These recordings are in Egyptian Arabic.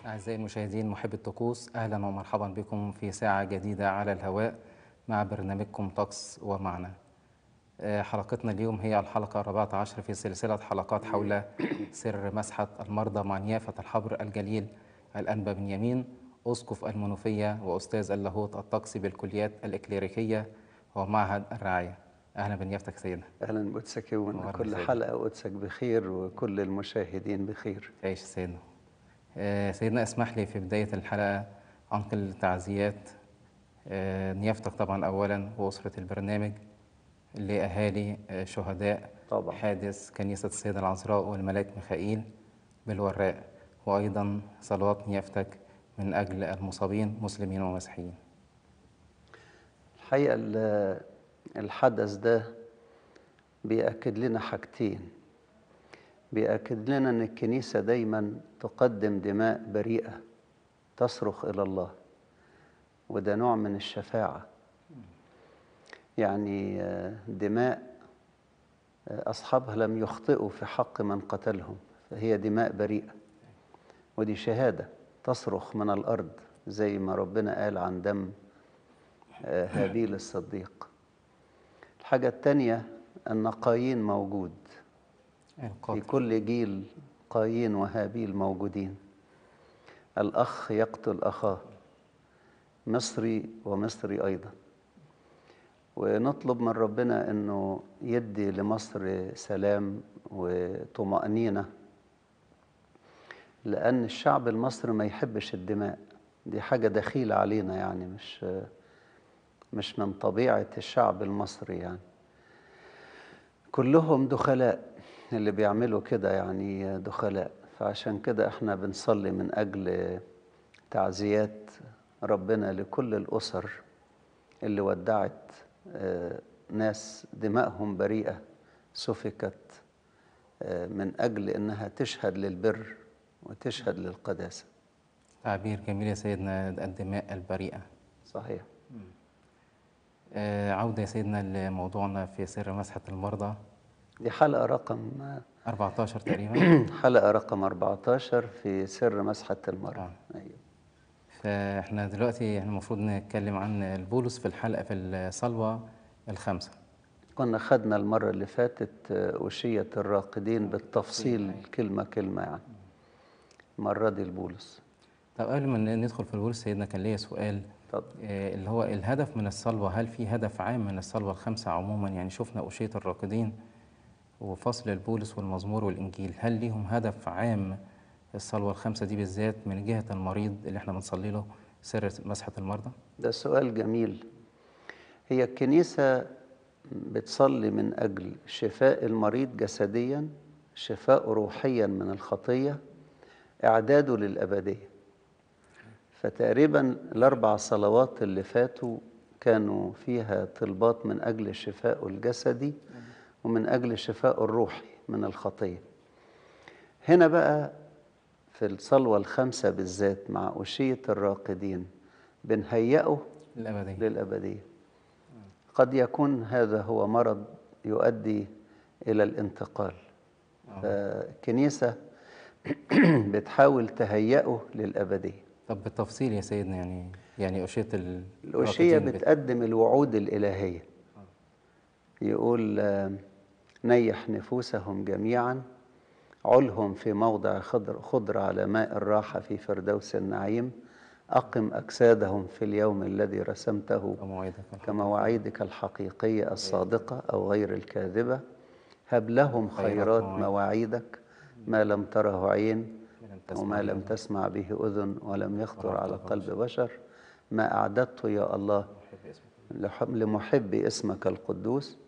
أعزائي المشاهدين محب الطقوس أهلا ومرحبا بكم في ساعة جديدة على الهواء مع برنامجكم طقس ومعنى آه، حلقتنا اليوم هي الحلقة 14 في سلسلة حلقات حول سر مسحة المرضى مع نيافة الحبر الجليل الأنبا بنيامين أسقف المنوفية وأستاذ اللاهوت الطقسي بالكليات الإكليريكية ومعهد الرعاية أهلا بنيافتك سيدنا اهلا قدسك يونا نورنا كل سيدنا. حلقه قدسك بخير وكل المشاهدين بخير تعيش سيدنا آه، سيدنا اسمح لي في بداية الحلقة أنقل تعزيات آه، نيافتك طبعا أولا وأسرة البرنامج لأهالي آه، شهداء طبعا. حادث كنيسة السيدة العذراء والملاك ميخائيل بالوراق وأيضا صلوات نيافتك من أجل المصابين مسلمين ومسيحيين الحقيقه ال- الحدث ده بيأكد لنا حاجتين بيأكد لنا ان الكنيسه دايما تقدم دماء بريئه تصرخ الى الله وده نوع من الشفاعه يعني آه، دماء آه، اصحابها لم يخطئوا في حق من قتلهم فهي دماء بريئه ودي شهاده تصرخ من الارض زي ما ربنا قال عن دم آه، هابيل الصديق الحاجه الثانيه ان قايين موجود في القاتل كل جيل قايين وهابيل موجودين الأخ يقتل أخاه مصري ومصري أيضا ونطلب من ربنا أنه يدي لمصر سلام وطمأنينة لأن الشعب المصري ما يحبش الدماء دي حاجة دخيلة علينا يعني مش مش من طبيعة الشعب المصري يعني كلهم دخلاء اللي بيعملوا كده يعني دخلاء فعشان كده احنا بنصلي من أجل تعزيات ربنا لكل الأسر اللي ودعت آه، ناس دمائهم بريئة سفكت آه، من أجل إنها تشهد للبر وتشهد للقداسة تعبير جميل يا سيدنا الدماء البريئة صحيح آه، عودة يا سيدنا لموضوعنا في سر مسحة المرضى دي حلقة رقم 14 تقريبا حلقة رقم 14 في سر مسحة المرأة آه. أيوه فاحنا دلوقتي احنا المفروض نتكلم عن البولس في الحلقة في الصلوة الخامسة كنا خدنا المرة اللي فاتت آه، أشية الراقدين بالتفصيل كلمة كلمة يعني المرة دي البولس طب قبل ما ندخل في البولس سيدنا كان ليا سؤال اتفضل آه، اللي هو الهدف من الصلوة هل في هدف عام من الصلوة الخمسة عموما يعني شفنا أشية الراقدين وفصل البولس والمزمور والإنجيل هل ليهم هدف عام الصلوة الخمسة دي بالذات من جهة المريض اللي احنا بنصلي له سر مسحة المرضى؟ ده سؤال جميل هي الكنيسة بتصلي من أجل شفاء المريض جسديا شفاء روحيا من الخطية إعداده للأبدية فتقريبا الأربع صلوات اللي فاتوا كانوا فيها طلبات من أجل الشفاء الجسدي ومن أجل الشفاء الروحي من الخطية هنا بقى في الصلوة الخامسة بالذات مع أشية الراقدين بنهيئه الأبدية للأبدية قد يكون هذا هو مرض يؤدي إلى الانتقال فالكنيسة بتحاول تهيئه للأبدية طب بالتفصيل يا سيدنا يعني يعني أشية ال- الأشية الراقدين بت- بتقدم الوعود الإلهية يقول آه، نيح نفوسهم جميعا علهم في موضع خضر, خضر على ماء الراحة في فردوس النعيم أقم أجسادهم في اليوم الذي رسمته وموعدك الحق. كمواعيدك الحقيقية الصادقة أو غير الكاذبة هب لهم خيرات خيرات مواعيد. مواعيدك ما لم تره عين لم تسمع وما لم به. تسمع به أذن ولم يخطر ولا على خطر قلب بشر ما أعددته يا الله محب اسمك. لح- لمحب اسمك القدوس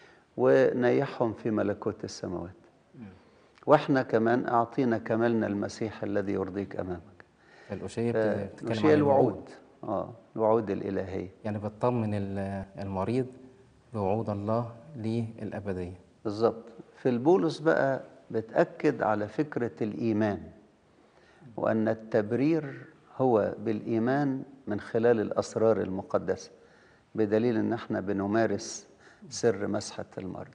ونيحهم في ملكوت السماوات واحنا كمان أعطينا كمالنا المسيح الذي يرضيك أمامك الأشية بت- بتتكلم مشي عن الوعود اه الوعود الإلهية يعني بتطمن ال- المريض بوعود الله للأبدية بالظبط في البولس بقى بتأكد على فكرة الإيمان وأن التبرير هو بالإيمان من خلال الأسرار المقدسة بدليل أن احنا بنمارس سر مسحة المرضى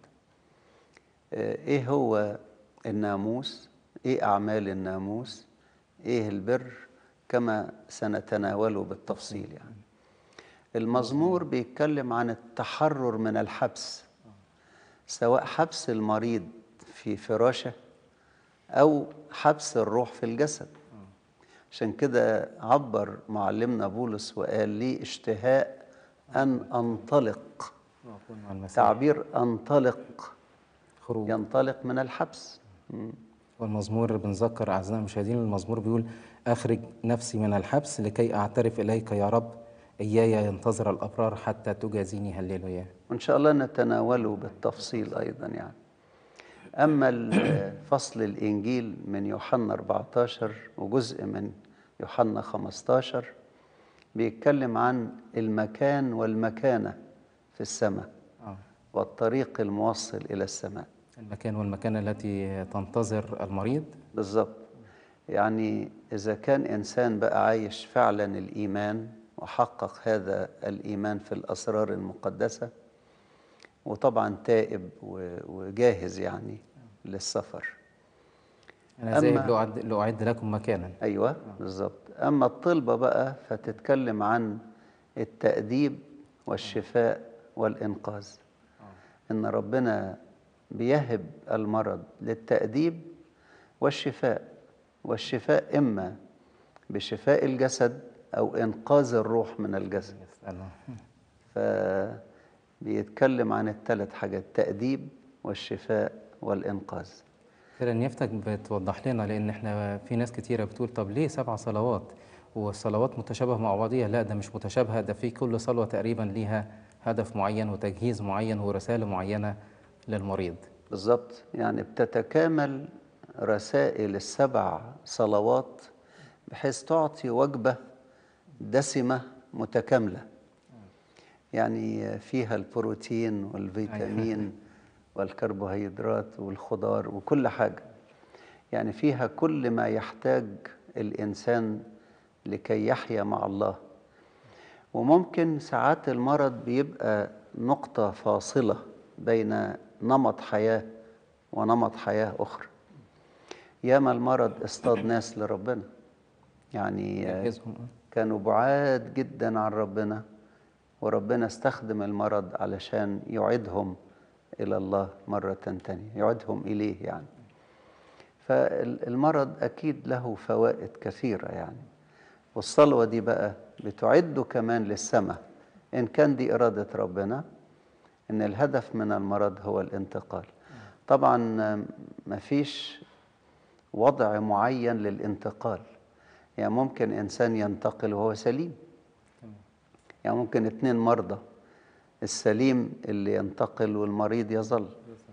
آه، إيه هو الناموس إيه أعمال الناموس إيه البر كما سنتناوله بالتفصيل يعني المزمور بيتكلم عن التحرر من الحبس سواء حبس المريض في فراشه أو حبس الروح في الجسد عشان كده عبر معلمنا بولس وقال لي اشتهاء أن أنطلق وأكون مع المسيح تعبير أنطلق خروج ينطلق من الحبس مم. والمزمور بنذكر أعزائنا المشاهدين المزمور بيقول أخرج نفسي من الحبس لكي أعترف إليك يا رب إياي ينتظر الأبرار حتى تجازيني هللويا وإن شاء الله نتناوله بالتفصيل أيضا يعني أما ال- فصل الإنجيل من يوحنا 14 وجزء من يوحنا 15 بيتكلم عن المكان والمكانة في السماء آه. والطريق الموصل إلى السماء المكان والمكانة التي تنتظر المريض بالظبط يعني إذا كان إنسان بقى عايش فعلا الإيمان وحقق هذا الإيمان في الأسرار المقدسة وطبعا تائب و- وجاهز يعني للسفر أنا زي أما- لأعد, لأعد لكم مكانا أيوة بالظبط أما الطلبة بقى فتتكلم عن التأديب والشفاء والإنقاذ إن ربنا بيهب المرض للتأديب والشفاء والشفاء إما بشفاء الجسد أو إنقاذ الروح من الجسد يسأله فبيتكلم عن الثلاث حاجات التأديب والشفاء والإنقاذ كده نيافتك بتوضح لنا لأن احنا في ناس كتيرة بتقول طب ليه سبع صلوات والصلوات متشابهة مع بعضيها لا ده مش متشابهة ده في كل صلوة تقريبا ليها هدف معين وتجهيز معين ورسالة معينة للمريض بالظبط يعني بتتكامل رسائل السبع صلوات بحيث تعطي وجبة دسمة متكاملة يعني فيها البروتين والفيتامين والكربوهيدرات والخضار وكل حاجة يعني فيها كل ما يحتاج الإنسان لكي يحيا مع الله وممكن ساعات المرض بيبقى نقطة فاصلة بين نمط حياة ونمط حياة أخرى ياما المرض اصطاد ناس لربنا يعني آه، جهزهم كانوا بعاد جدا عن ربنا وربنا استخدم المرض علشان يعيدهم إلى الله مرة تانية يعيدهم إليه يعني فالمرض أكيد له فوائد كثيرة يعني والصلوة دي بقى بتعده كمان للسماء إن كان دي إرادة ربنا إن الهدف من المرض هو الانتقال طبعا آم، مفيش وضع معين للانتقال يعني ممكن إنسان ينتقل وهو سليم يعني ممكن اتنين مرضى السليم اللي ينتقل والمريض يظل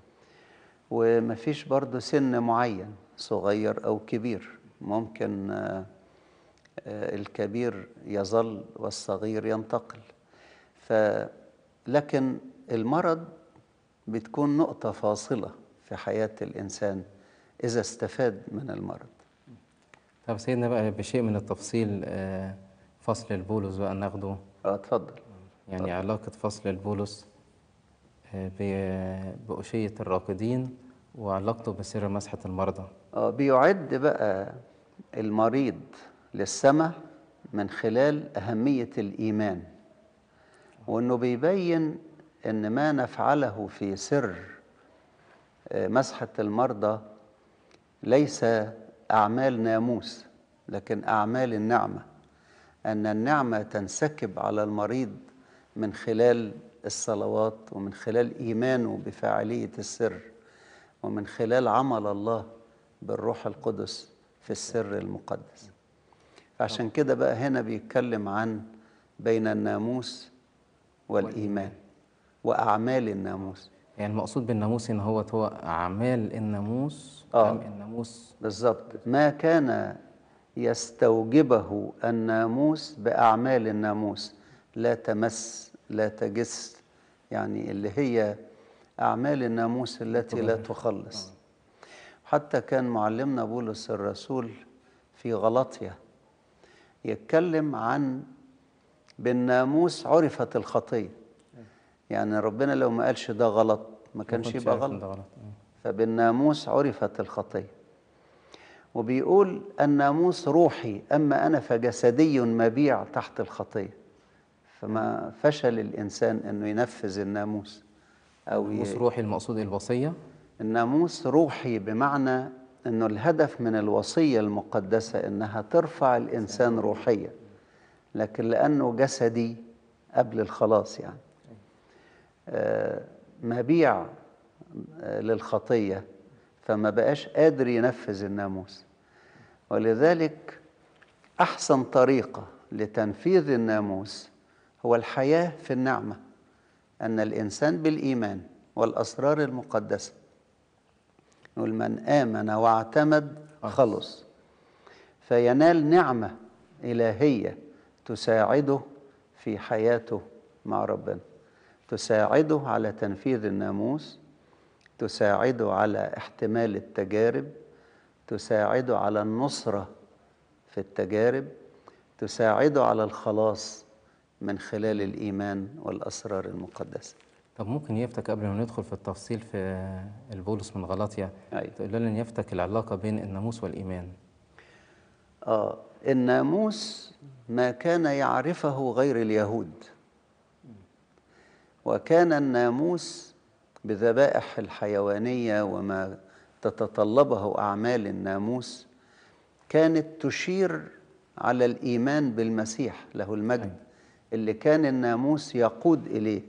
ومفيش برضه سن معين صغير أو كبير ممكن آه، آه، الكبير يظل والصغير ينتقل ف لكن المرض بتكون نقطة فاصلة في حياة الإنسان إذا استفاد من المرض طب سيدنا بقى بشيء من التفصيل آه، فصل البولس بقى ناخده اه اتفضل يعني علاقة فصل البولس آه، ب- بأشية الراقدين وعلاقته بسر مسحة المرضى اه بيعد بقى المريض للسماء من خلال أهمية الإيمان وإنه بيبين إن ما نفعله في سر آه، مسحة المرضى ليس أعمال ناموس لكن أعمال النعمة أن النعمة تنسكب على المريض من خلال الصلوات ومن خلال إيمانه بفاعلية السر ومن خلال عمل الله بالروح القدس في السر المقدس فعشان كده بقى هنا بيتكلم عن بين الناموس والإيمان وأعمال الناموس يعني المقصود بالناموس إن هو هو أعمال الناموس آه. أم الناموس بالظبط ما كان يستوجبه الناموس بأعمال الناموس لا تمس لا تجس يعني اللي هي أعمال الناموس التي لا تخلص حتى كان معلمنا بولس الرسول في غلطية يتكلم عن بالناموس عرفت الخطية يعني ربنا لو ما قالش ده غلط ما كانش كنتش يبقى عارف إن غلط ده غلط آه. فبالناموس عرفت الخطية وبيقول الناموس روحي أما أنا فجسدي مبيع تحت الخطية فما فشل الإنسان أنه ينفذ الناموس أو ي- ناموس روحي المقصود الوصية الناموس روحي بمعنى أنه الهدف من الوصية المقدسة أنها ترفع الإنسان روحيا لكن لأنه جسدي قبل الخلاص يعني آه، مبيع آه، للخطية فما بقاش قادر ينفذ الناموس ولذلك أحسن طريقة لتنفيذ الناموس هو الحياة في النعمة أن الإنسان بالإيمان والأسرار المقدسة يقول من آمن واعتمد خلص فينال نعمة إلهية تساعده في حياته مع ربنا تساعده على تنفيذ الناموس تساعده على احتمال التجارب تساعده على النصرة في التجارب تساعده على الخلاص من خلال الإيمان والأسرار المقدسة طب ممكن يفتك قبل ما ندخل في التفصيل في البولس من غلاطيا أيوة. تقول لنا يفتك العلاقة بين الناموس والإيمان آه الناموس ما كان يعرفه غير اليهود وكان الناموس بذبائح الحيوانية وما تتطلبه أعمال الناموس كانت تشير على الإيمان بالمسيح له المجد اللي كان الناموس يقود إليه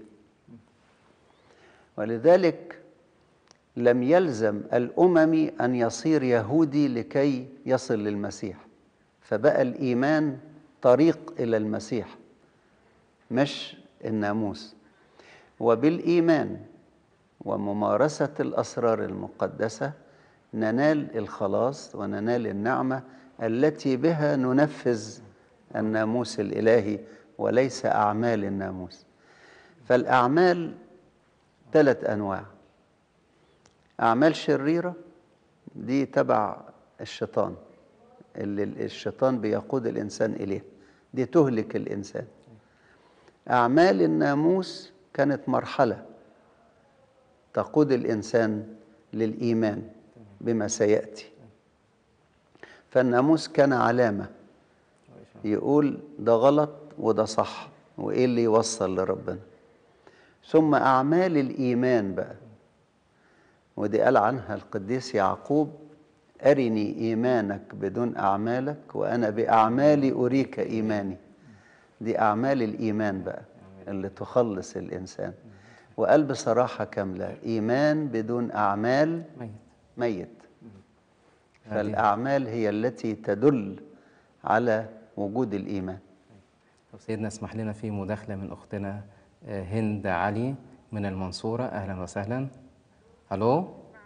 ولذلك لم يلزم الأممي أن يصير يهودي لكي يصل للمسيح فبقى الإيمان طريق إلى المسيح مش الناموس وبالإيمان وممارسة الأسرار المقدسة ننال الخلاص وننال النعمة التي بها ننفذ الناموس الإلهي وليس أعمال الناموس فالأعمال ثلاث أنواع أعمال شريرة دي تبع الشيطان اللي الشيطان بيقود الإنسان إليه دي تهلك الإنسان أعمال الناموس كانت مرحلة تقود الإنسان للإيمان بما سيأتي فالناموس كان علامة يقول ده غلط وده صح وإيه اللي يوصل لربنا ثم أعمال الإيمان بقى ودي قال عنها القديس يعقوب أرني إيمانك بدون أعمالك وأنا بأعمالي أريك إيماني دي أعمال الإيمان بقى اللي تخلص الإنسان وقال بصراحة كاملة إيمان بدون أعمال ميت ميت فالأعمال هي التي تدل على وجود الإيمان طب سيدنا اسمح لنا في مداخلة من أختنا آه، هند علي من المنصورة أهلا وسهلا ألو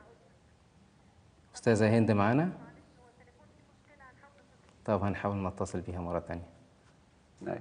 أستاذة هند معانا طب هنحاول نتصل بيها مرة تانية أي.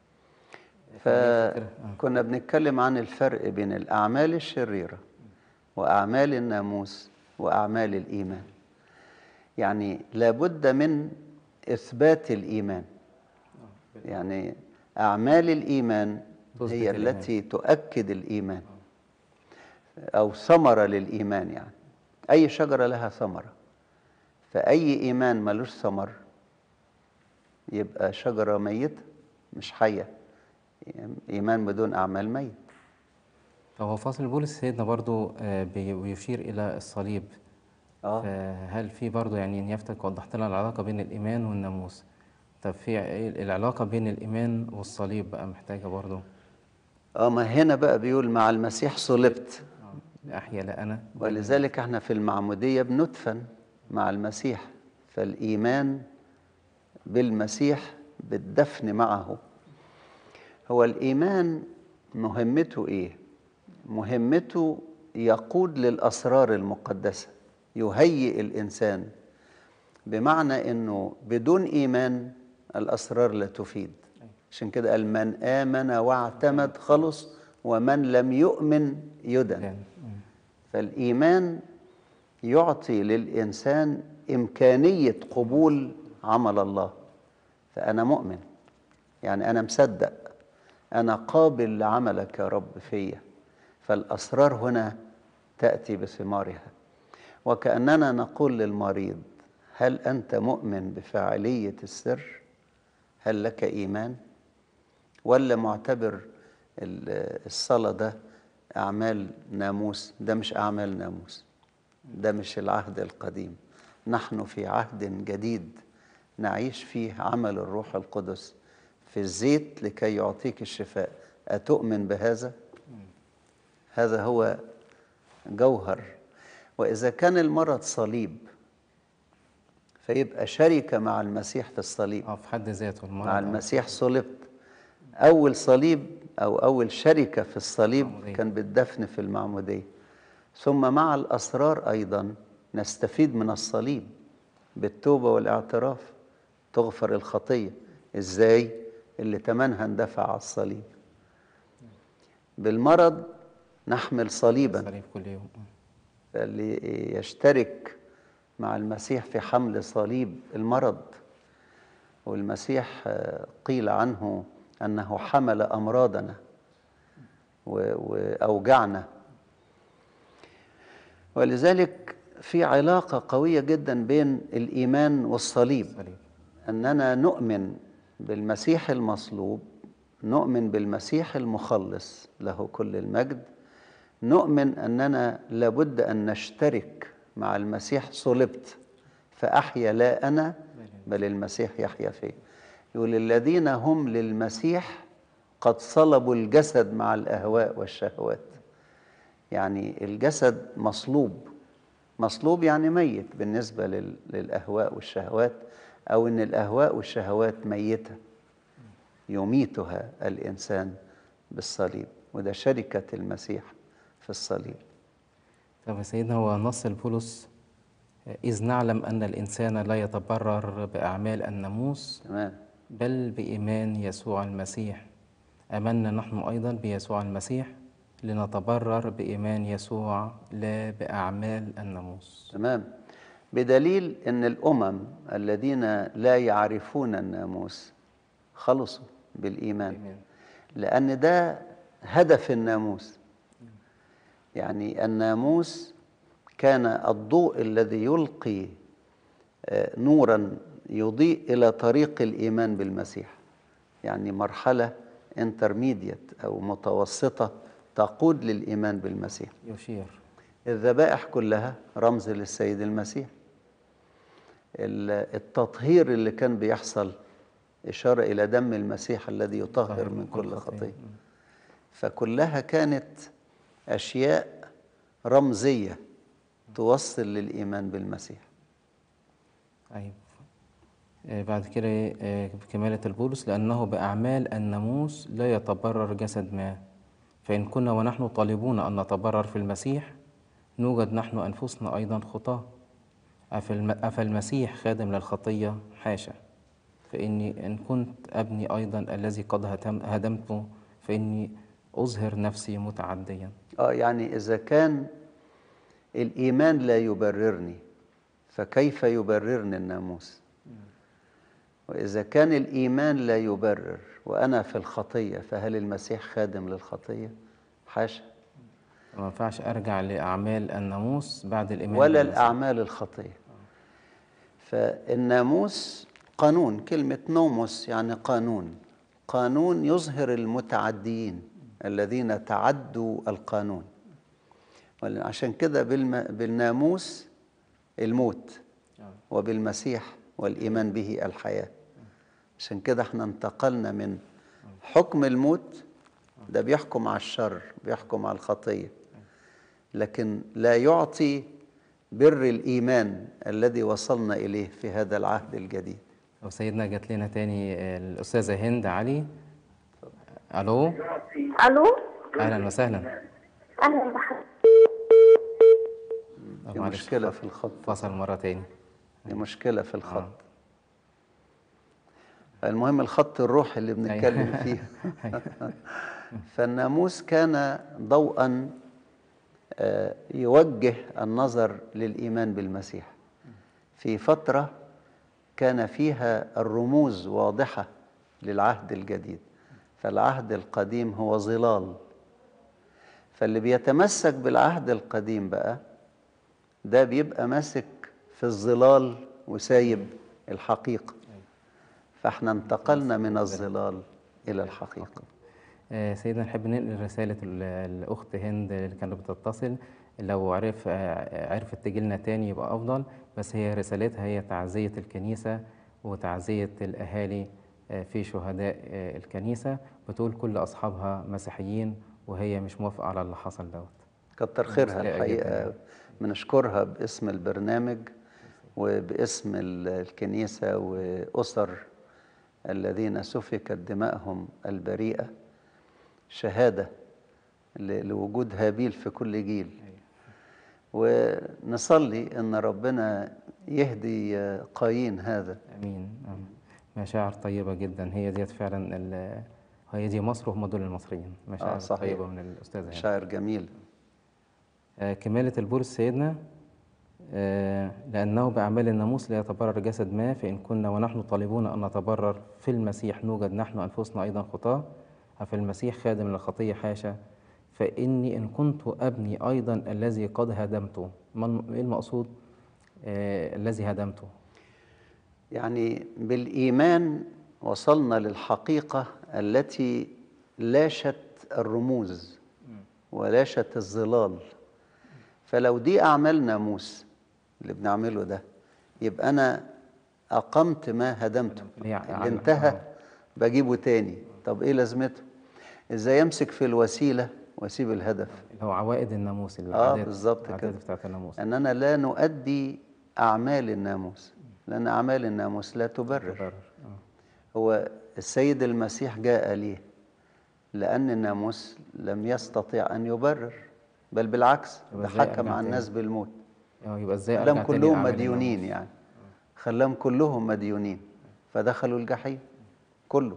فكنا بنتكلم عن الفرق بين الأعمال الشريرة وأعمال الناموس وأعمال الإيمان يعني لابد من إثبات الإيمان يعني أعمال الإيمان تثبت هي الإيمان. التي تؤكد الإيمان أو ثمرة للإيمان يعني أي شجرة لها ثمرة فأي إيمان ملوش ثمر يبقى شجرة ميتة مش حية إيمان بدون أعمال ميت طب هو فاصل بولس سيدنا برضو آه، بي- بيشير إلى الصليب آه. فهل في برضو يعني نيافتك وضحت لنا العلاقة بين الإيمان والناموس طب في إيه العلاقة بين الإيمان والصليب بقى محتاجة برضو اه ما هنا بقى بيقول مع المسيح صلبت أحيا لا أنا ولذلك احنا في المعمودية بندفن مع المسيح فالإيمان بالمسيح بالدفن معه هو الإيمان مهمته إيه؟ مهمته يقود للأسرار المقدسة يهيئ الإنسان بمعنى إنه بدون إيمان الأسرار لا تفيد عشان كده قال من آمن واعتمد خلص ومن لم يؤمن يدن يعني فالإيمان يعطي للإنسان إمكانية قبول عمل الله فأنا مؤمن يعني أنا مصدق أنا قابل لعملك يا رب فيا فالأسرار هنا تأتي بثمارها وكأننا نقول للمريض هل أنت مؤمن بفاعلية السر هل لك إيمان ولا معتبر ال- الصلاة ده أعمال ناموس ده مش أعمال ناموس ده مش العهد القديم نحن في عهد جديد نعيش فيه عمل الروح القدس في الزيت لكي يعطيك الشفاء أتؤمن بهذا؟ هذا هو جوهر وإذا كان المرض صليب فيبقى شركة مع المسيح في الصليب اه في حد ذاته المرض مع آه. المسيح صلبت أول صليب أو أول شركة في الصليب المعمودية. كان بالدفن في المعمودية ثم مع الأسرار أيضا نستفيد من الصليب بالتوبة والاعتراف تغفر الخطية إزاي اللي تمنها اندفع على الصليب بالمرض نحمل صليبا صليب كل يوم اللي يشترك مع المسيح في حمل صليب المرض والمسيح آه، قيل عنه أنه حمل أمراضنا و- وأوجعنا ولذلك في علاقة قوية جدا بين الإيمان والصليب صليب أننا نؤمن بالمسيح المصلوب نؤمن بالمسيح المخلص له كل المجد نؤمن أننا لابد أن نشترك مع المسيح صلبت فأحيا لا أنا بل المسيح يحيا فيه يقول الذين هم للمسيح قد صلبوا الجسد مع الأهواء والشهوات يعني الجسد مصلوب مصلوب يعني ميت بالنسبة لل- للأهواء والشهوات أو إن الأهواء والشهوات ميتة يميتها الإنسان بالصليب وده شركة المسيح في الصليب طب يا سيدنا هو نص البولس آه، إذ نعلم أن الإنسان لا يتبرر بأعمال الناموس تمام بل بإيمان يسوع المسيح آمنا نحن أيضا بيسوع المسيح لنتبرر بإيمان يسوع لا بأعمال الناموس تمام بدليل ان الامم الذين لا يعرفون الناموس خلصوا بالايمان بإيمان. لان ده هدف الناموس يعني الناموس كان الضوء الذي يلقي آه، نورا يضيء الى طريق الايمان بالمسيح يعني مرحله انترميديت او متوسطه تقود للايمان بالمسيح يشير الذبائح كلها رمز للسيد المسيح ال- التطهير اللي كان بيحصل إشارة إلى دم المسيح الذي يطهر من كل خطية فكلها كانت أشياء رمزية توصل للإيمان بالمسيح طيب آه، بعد كده آه، كمالة البولس لأنه بأعمال الناموس لا يتبرر جسد ما فإن كنا ونحن طالبون أن نتبرر في المسيح نوجد نحن أنفسنا أيضا خطاة أفالم- أفالمسيح خادم للخطية حاشا فإني إن كنت أبني أيضا الذي قد هتم- هدمته فإني أظهر نفسي متعديا آه يعني إذا كان الإيمان لا يبررني فكيف يبررني الناموس وإذا كان الإيمان لا يبرر وأنا في الخطية فهل المسيح خادم للخطية حاشا ما ينفعش أرجع لأعمال الناموس بعد الإيمان ولا بالمسيح. الأعمال الخطية فالناموس قانون كلمة نوموس يعني قانون قانون يظهر المتعديين الذين تعدوا القانون عشان كده بالم... بالناموس الموت وبالمسيح والإيمان به الحياة عشان كده احنا انتقلنا من حكم الموت ده بيحكم على الشر بيحكم على الخطية لكن لا يعطي بر الإيمان الذي وصلنا إليه في هذا العهد الجديد لو سيدنا جات لنا تاني آه، الأستاذة هند علي ألو الو أهلا وسهلا اهلا بحضرتك طب دي معلش مشكلة في الخط فصل مرة تاني دي مشكلة في الخط المهم الخط الروحي اللي بنتكلم فيه فالناموس كان ضوءا آه، يوجه النظر للإيمان بالمسيح في فترة كان فيها الرموز واضحة للعهد الجديد فالعهد القديم هو ظلال فاللي بيتمسك بالعهد القديم بقى ده بيبقى ماسك في الظلال وسايب الحقيقة فاحنا انتقلنا من الظلال إلى الحقيقة آه، سيدنا نحب ننقل رسالة ال- الأخت هند اللي كانت بتتصل لو عرف آه، عرفت تجي لنا تاني يبقى أفضل بس هي رسالتها هي تعزية الكنيسة وتعزية الأهالي آه، في شهداء آه، الكنيسة بتقول كل أصحابها مسيحيين وهي مش موافقة على اللي حصل دوت كتر خيرها مسيئة الحقيقة جداً. بنشكرها باسم البرنامج وباسم ال- الكنيسة وأسر الذين سفكت دمائهم البريئة شهادة ل- لوجود هابيل في كل جيل ونصلي أن ربنا يهدي قايين هذا امين آمين. مشاعر طيبه جدا هي ديت فعلا ال- هي دي مصر وهم دول المصريين مشاعر صحيح. طيبه من الاستاذه هند شاعر جميل آه كماله البولس سيدنا آه لانه باعمال الناموس لا يتبرر جسد ما فان كنا ونحن طالبون ان نتبرر في المسيح نوجد نحن انفسنا ايضا خطاه أفي المسيح خادم للخطيه حاشا فاني ان كنت ابني ايضا الذي قد هدمته من ايه المقصود آه الذي هدمته يعني بالإيمان وصلنا للحقيقة التي لاشت الرموز ولاشت الظلال فلو دي أعمال ناموس اللي بنعمله ده يبقى أنا أقمت ما هدمته اللي هي اللي عن- انتهى آه. بجيبه تاني طب إيه لازمته إزاي أمسك في الوسيلة وأسيب الهدف اللي هو عوائد الناموس آه العادات بالظبط العادات كده بتاعت الناموس أننا لا نؤدي أعمال الناموس لأن أعمال الناموس لا تبرر تبرر. آه. هو السيد المسيح جاء ليه لأن الناموس لم يستطيع أن يبرر بل بالعكس يبقى ده إزاي حكم أرجع على تاني؟ الناس بالموت اه يبقى ازاي خلاهم ارجع تاني كلهم لأعمال مديونين الناموس؟ يعني خلاهم كلهم مديونين فدخلوا الجحيم كله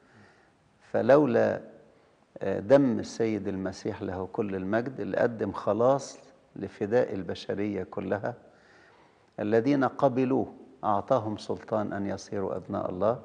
فلولا آه، دم السيد المسيح له كل المجد اللي قدم خلاص لفداء البشرية كلها الذين قبلوه أعطاهم سلطان أن يصيروا أبناء الله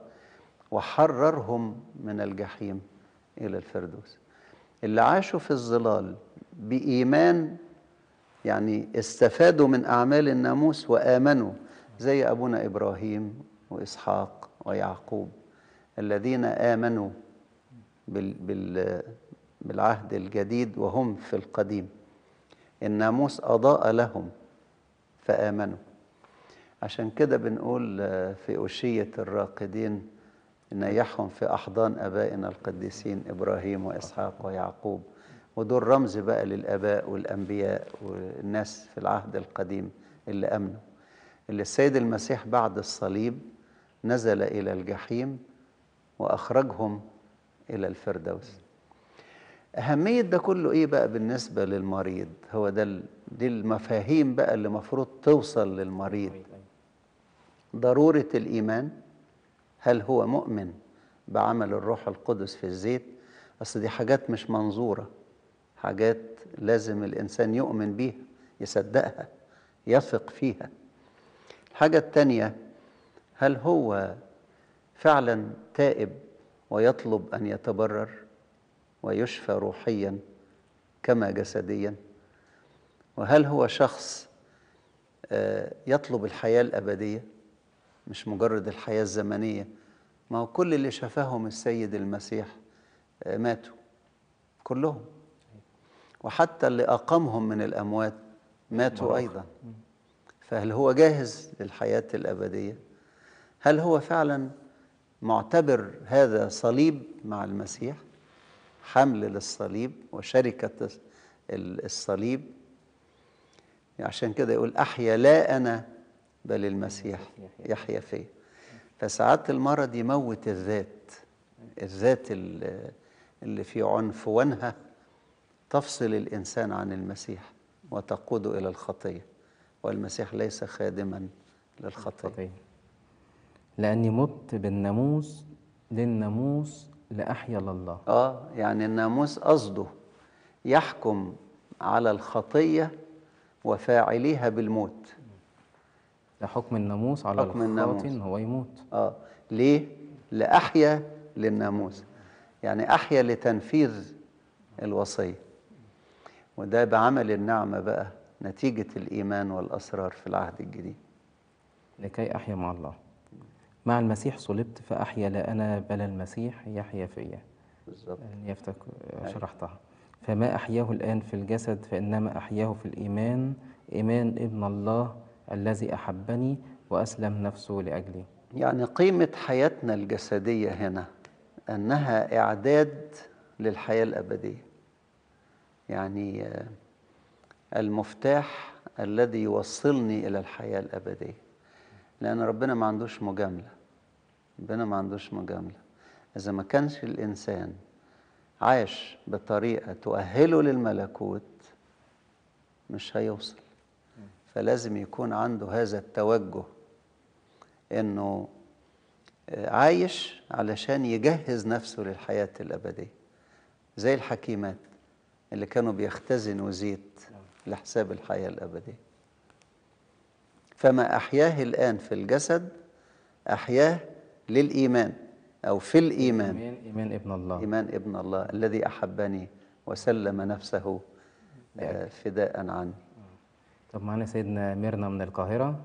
وحررهم من الجحيم إلى الفردوس اللي عاشوا في الظلال بإيمان يعني استفادوا من أعمال الناموس وآمنوا زي أبونا إبراهيم وإسحاق ويعقوب الذين آمنوا بال بال بالعهد الجديد وهم في القديم الناموس أضاء لهم فآمنوا عشان كده بنقول آه، في أشية الراقدين نيحهم في أحضان أبائنا القديسين إبراهيم وإسحاق ويعقوب ودول رمز بقى للآباء والأنبياء والناس في العهد القديم اللي أمنوا اللي السيد المسيح بعد الصليب نزل إلى الجحيم وأخرجهم إلى الفردوس أهمية ده كله إيه بقى بالنسبة للمريض هو ده ال- دي المفاهيم بقى اللي مفروض توصل للمريض ضرورة الإيمان هل هو مؤمن بعمل الروح القدس في الزيت أصل دي حاجات مش منظورة حاجات لازم الإنسان يؤمن بيها يصدقها يثق فيها الحاجة التانية هل هو فعلا تائب ويطلب أن يتبرر ويشفى روحيا كما جسديا وهل هو شخص آه، يطلب الحياة الأبدية مش مجرد الحياة الزمنية ما هو كل اللي شفاهم السيد المسيح آه، ماتوا كلهم وحتى اللي أقامهم من الأموات ماتوا أيضا فهل هو جاهز للحياة الأبدية هل هو فعلا معتبر هذا صليب مع المسيح حمل للصليب وشركة ال- الصليب عشان كده يقول أحيا لا أنا بل المسيح يحيا فيا فساعات المرض يموت الذات الذات ال- اللي في عنف وانهى تفصل الإنسان عن المسيح وتقوده إلى الخطية والمسيح ليس خادما للخطية خطية لأني مت بالناموس للناموس لأحيا لله آه يعني الناموس قصده يحكم على الخطية وفاعليها بالموت ده حكم الناموس على حكم الخاطئ الناموس. إن هو يموت آه ليه؟ لأحيا للناموس يعني أحيا لتنفيذ الوصية وده بعمل النعمة بقى نتيجة الإيمان والأسرار في العهد الجديد لكي أحيا مع الله مع المسيح صلبت فأحيا لا أنا بل المسيح يحيا فيا بالظبط نيافتك شرحتها فما أحياه الآن في الجسد فإنما أحياه في الإيمان إيمان ابن الله الذي أحبني وأسلم نفسه لأجلي يعني قيمة حياتنا الجسدية هنا أنها إعداد للحياة الأبدية يعني آه، المفتاح الذي يوصلني إلى الحياة الأبدية لأن ربنا ما عندوش مجاملة ربنا ما عندوش مجاملة إذا ما كانش الإنسان عاش بطريقة تؤهله للملكوت مش هيوصل فلازم يكون عنده هذا التوجه انه عايش علشان يجهز نفسه للحياة الأبدية زي الحكيمات اللي كانوا بيختزنوا زيت لحساب الحياة الأبدية فما أحياه الآن في الجسد أحياه للإيمان أو في الإيمان إيمان إيمان ابن الله إيمان ابن الله الذي أحبني وسلم نفسه آه، فداء عني طب معانا سيدنا ميرنا من القاهرة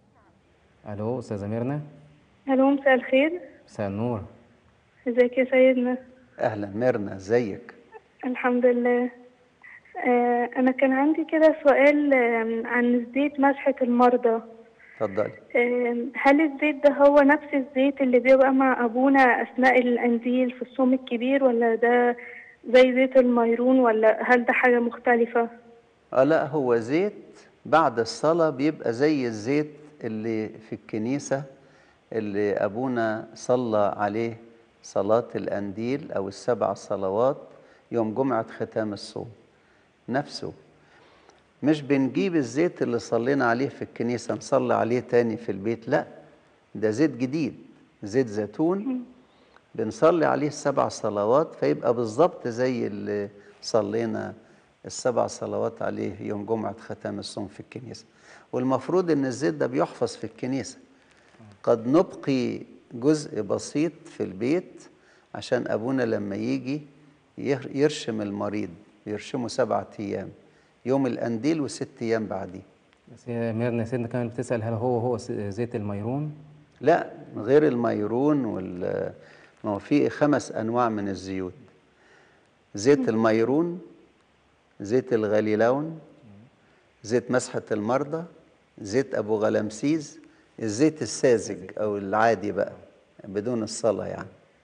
ألو أستاذة ميرنا الو مساء الخير مساء النور ازيك يا سيدنا أهلا ميرنا ازيك الحمد لله آه انا كان عندي كده سؤال آم، عن زيت مسحة المرضى اتفضلي آم، هل الزيت ده هو نفس الزيت اللي بيبقى مع ابونا اثناء الانجيل في الصوم الكبير ولا ده زي زيت الميرون ولا هل ده حاجة مختلفة اه لا هو زيت بعد الصلاة بيبقى زي الزيت اللي في الكنيسة اللي أبونا صلى عليه صلاة الأنديل أو السبع صلوات يوم جمعة ختام الصوم نفسه مش بنجيب الزيت اللي صلينا عليه في الكنيسة نصلي عليه تاني في البيت لا ده زيت جديد زيت زيتون بنصلي عليه السبع صلوات فيبقى بالظبط زي اللي صلينا السبع صلوات عليه يوم جمعة ختام الصوم في الكنيسة والمفروض ان الزيت ده بيحفظ في الكنيسة قد نبقي جزء بسيط في البيت عشان ابونا لما يجي ير- يرشم المريض يرشمه سبعة ايام يوم الانديل وست ايام بعديه بس يا ميرنا سيدنا كانت بتسأل هل هو هو س- زيت الميرون لا غير الميرون وال ما هو في خمس انواع من الزيوت زيت الميرون زيت الغليلون زيت مسحة المرضى زيت ابو غلمسيس الزيت الساذج او العادي بقى بدون الصلاة يعني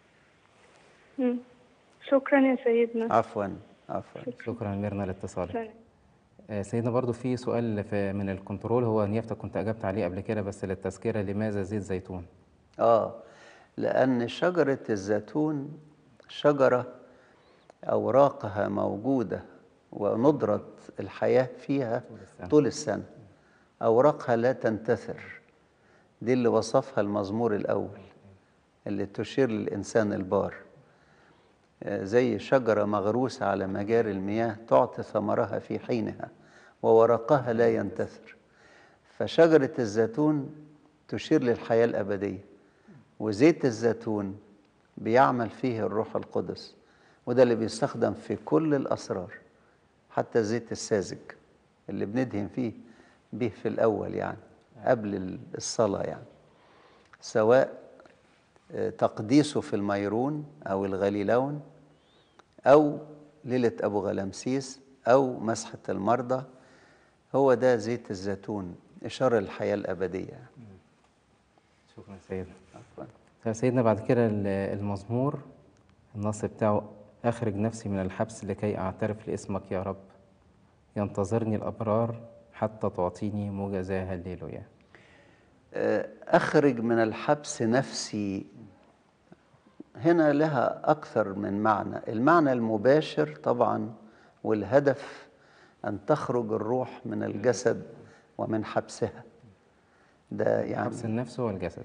مم. شكرا يا سيدنا عفوا عفوا شكرا ميرنا لاتصالك سلام. آه، سيدنا برضو في سؤال في من الكنترول هو نيافتك كنت أجبت عليه قبل كده بس للتذكرة لماذا زيت زيتون اه لان شجرة الزيتون شجرة اوراقها موجودة وندرة الحياة فيها السنة. طول السنة اوراقها لا تنتثر دي اللي وصفها المزمور الاول اللي تشير للانسان البار آه، زي شجرة مغروسة على مجاري المياه تعطي ثمرها في حينها وورقها لا ينتثر فشجرة الزيتون تشير للحياة الأبدية وزيت الزيتون بيعمل فيه الروح القدس وده اللي بيستخدم في كل الأسرار حتى زيت الساذج اللي بندهن فيه به في الأول يعني قبل الصلاة يعني سواء آه، تقديسه في الميرون أو الغليلون أو ليلة أبو غلمسيس أو مسحة المرضى هو ده زيت الزيتون إشارة للحياة الأبدية شكرا سيدنا عفوا طيب سيدنا بعد كده ال- المزمور النص بتاعه أخرج نفسي من الحبس لكي أعترف لاسمك يا رب ينتظرني الأبرار حتى تعطيني مجازاها الليلويا آه، أخرج من الحبس نفسي هنا لها أكثر من معنى المعنى المباشر طبعا والهدف أن تخرج الروح من الجسد ومن حبسها ده يعني حبس النفس والجسد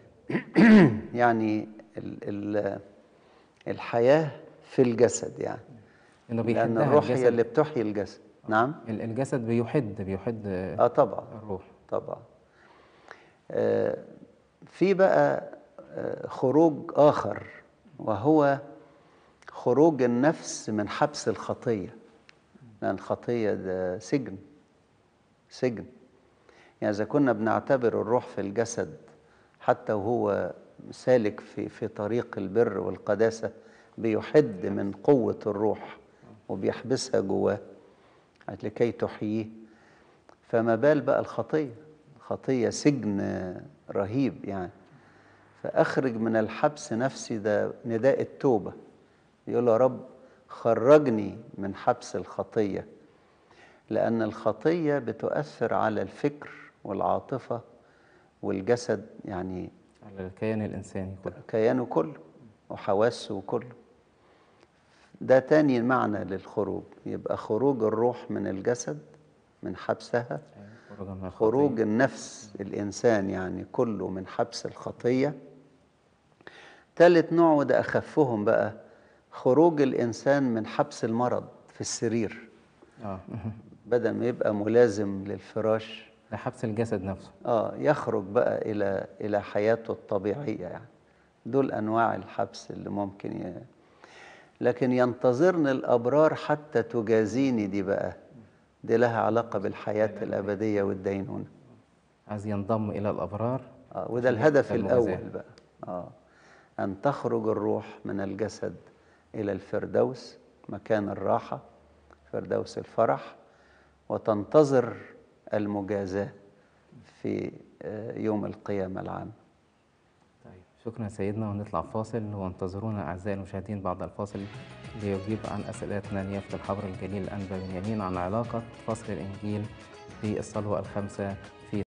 يعني ال ال الحياة في الجسد يعني إنه لأن بيحدها الروح هي الجسد اللي بتحيي الجسد نعم ال- الجسد بيحد بيحد اه طبعا الروح طبعا آه، في بقى آه، خروج آخر وهو خروج النفس من حبس الخطية لأن الخطية ده سجن سجن يعني إذا كنا بنعتبر الروح في الجسد حتى وهو سالك في في طريق البر والقداسة بيحد من قوة الروح وبيحبسها جواه لكي تحييه فما بال بقى الخطية خطية سجن رهيب يعني فأخرج من الحبس نفسي ده نداء التوبة يقول له يا رب خرجني من حبس الخطية لأن الخطية بتؤثر على الفكر والعاطفة والجسد يعني على الكيان الإنساني كله كيانه كله وحواسه كله ده تاني معنى للخروج يبقى خروج الروح من الجسد من حبسها خروجا من الخطية. خروج النفس الإنسان يعني كله من حبس الخطية تالت نوع وده أخفهم بقى خروج الإنسان من حبس المرض في السرير اه بدل ما يبقى ملازم للفراش ده حبس الجسد نفسه اه يخرج بقى الى الى حياته الطبيعيه يعني دول انواع الحبس اللي ممكن ي... لكن ينتظرني الابرار حتى تجازيني دي بقى دي لها علاقه بالحياه الابديه والدينونه عايز ينضم إلى الأبرار آه وده عشان الهدف يحصل المجازاة. الاول بقى اه ان تخرج الروح من الجسد الى الفردوس مكان الراحه فردوس الفرح وتنتظر المجازاه في آه، يوم القيامه العام طيب شكرا سيدنا ونطلع فاصل وانتظرونا أعزائي المشاهدين بعد الفاصل ليجيب عن أسئلتنا نيافة الحبر الجليل أنبا بنيامين عن علاقة فصل الإنجيل بالصلوة الخمسة